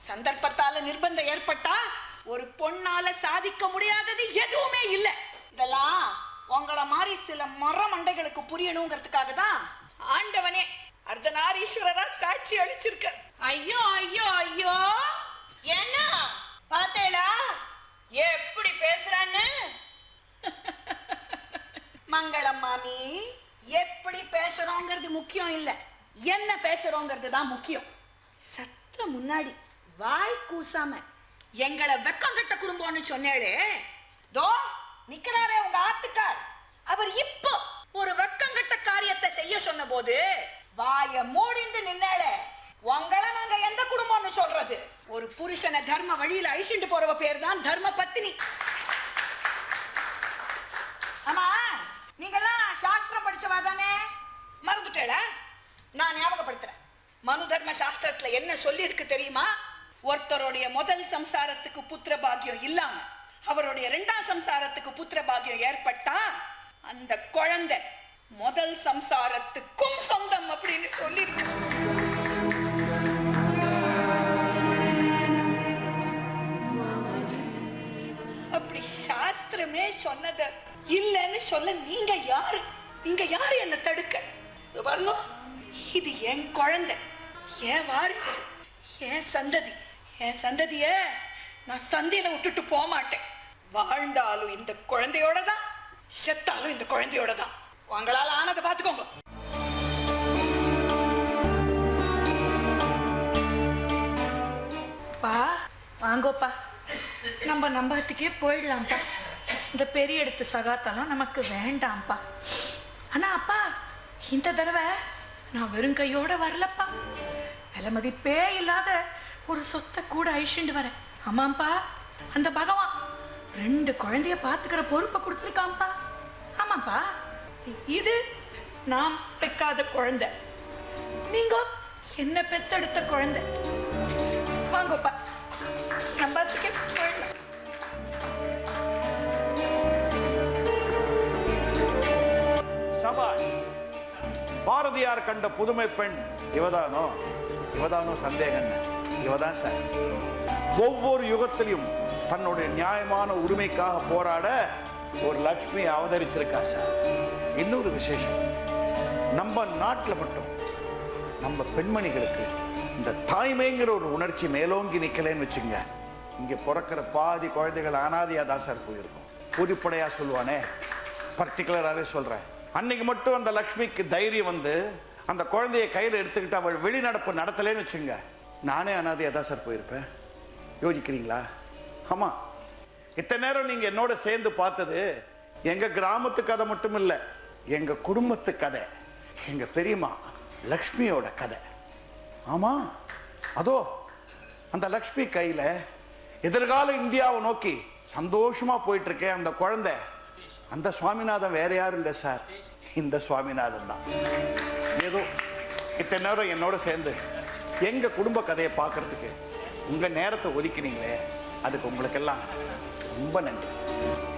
சந்தர்ப்பத்தால நிர்பந்தம் ஏற்பட்டா ஒரு பொண்ணால சாதிக்க முடியாதது எதுவுமே இல்ல இதெல்லாம் உங்கள மாதிரி சில மர மண்டைகளுக்கு புரியணுங்கிறதுக்காக தான் ஆண்டவனே அர்த்தநாரீஸ்வரரா காட்சி அளிச்சிருக்க ஐயோ ஐயோ ஐயோ என்ன பார்த்தேளா எப்படி பேசுறான்னு மங்களம் மாமி எப்படி பேசுறோங்கிறது முக்கியம் இல்ல என்ன பேசுறோங்கிறது தான் முக்கியம் சத்த முன்னாடி வாய் கூசாம எங்களை வெக்கம் கட்ட குடும்பம்னு சொன்னேளே தோ நிக்கிறாரே உங்க ஆத்துக்கார் அவர் இப்போ ஒரு வெக்கம் கட்ட காரியத்தை செய்ய சொன்ன போது வாய மூடிந்து நின்னாளே உங்களை நாங்க எந்த குடும்பம்னு சொல்றது ஒரு புருஷனை தர்ம வழியில அழிச்சுட்டு போறவ பேர் தான் தர்ம பத்தினி ஆமா நீங்கெல்லாம் சாஸ்திரம் படிச்சவா தானே மறந்துட்டேல நான் ஞாபகப்படுத்துறேன் மனு தர்ம சாஸ்திரத்துல என்ன சொல்லி இருக்கு தெரியுமா ஒருத்தருடைய முதல் சம்சாரத்துக்கு புத்திர பாக்கியம் இல்லாம அவருடைய இரண்டாம் சம்சாரத்துக்கு புத்திர பாக்கியம் ஏற்பட்டா அந்த குழந்தை முதல் சம்சாரத்துக்கும் சொந்தம் அப்படின்னு சொல்லியிருக்கு அப்படி சாஸ்திரமே சொன்னத இல்லைன்னு சொல்ல நீங்க யாரு நீங்க யாரு என்ன தடுக்க இதோ பாருங்க இது என் குழந்தை என் வாரிசு என் சந்ததி என் சந்ததிய நான் சந்தையில விட்டுட்டு போக மாட்டேன் வாழ்ந்தாலும் இந்த குழந்தையோட தான் செத்தாலும் இந்த குழந்தையோட தான் உங்களால ஆனதை பார்த்துக்கோங்க பா வாங்கோப்பா நம்ம நம்பத்துக்கே போயிடலாம்ப்பா இந்த பெரிய இடத்து சகாத்தெல்லாம் நமக்கு வேண்டாம்ப்பா ஆனா அப்பா இந்த தடவை நான் வெறும் கையோட வரலப்பா விலை மதிப்பே இல்லாத ஒரு சொத்தை கூட அழிச்சுட்டு வரேன் ஆமாம்ப்பா அந்த பகவான் ரெண்டு குழந்தைய பார்த்துக்கிற பொறுப்பை கொடுத்துருக்காம்ப்பா ஆமாப்பா இது நாம் பெக்காத குழந்தை நீங்க என்ன பெத்தெடுத்த குழந்தை வாங்கப்பா நம்பத்துக்கே போயிடலாம் சபாஷ் பாரதியார் கண்ட புதுமை பெண் இவதானோ இவதானோ சந்தேகம் என்ன? இவதான் சார் ஒவ்வொரு யுகத்திலையும் தன்னுடைய நியாயமான உரிமைக்காக போராட ஒரு லக்ஷ்மி அவதரிச்சிருக்கா சார் இன்னொரு விசேஷம் நம்ம நாட்டில் மட்டும் நம்ம பெண்மணிகளுக்கு இந்த தாய்மைங்கிற ஒரு உணர்ச்சி மேலோங்கி நிக்கலைன்னு வச்சுங்க இங்க பிறக்கிற பாதி குழந்தைகள் அனாதையா தான் சார் போயிருக்கும் பொதுப்படையா சொல்லுவானே பர்டிகுலராகவே சொல்றேன் அன்னைக்கு மட்டும் அந்த லக்ஷ்மிக்கு தைரியம் வந்து அந்த குழந்தைய கையில் எடுத்துக்கிட்டு அவள் வெளிநடப்பு நடத்தலைன்னு வச்சுங்க நானே அனாதையா தான் சார் போயிருப்பேன் யோசிக்கிறீங்களா ஆமா இத்தனை நேரம் நீங்க என்னோட சேர்ந்து பார்த்தது எங்க கிராமத்து கதை மட்டும் இல்ல எங்க குடும்பத்து கதை எங்க பெரியம்மா லக்ஷ்மியோட கதை ஆமா அதோ அந்த லக்ஷ்மி கையில எதிர்கால இந்தியாவை நோக்கி சந்தோஷமா போயிட்டு இருக்கேன் அந்த குழந்தை அந்த சுவாமிநாதன் வேற யாரும் இல்லை சார் இந்த சுவாமிநாதன் தான் ஏதோ இத்தனை நேரம் என்னோட சேர்ந்து எங்க குடும்ப கதையை பார்க்கறதுக்கு உங்க நேரத்தை ஒதுக்கினீங்களே அதுக்கு உங்களுக்கெல்லாம் ரொம்ப நன்றி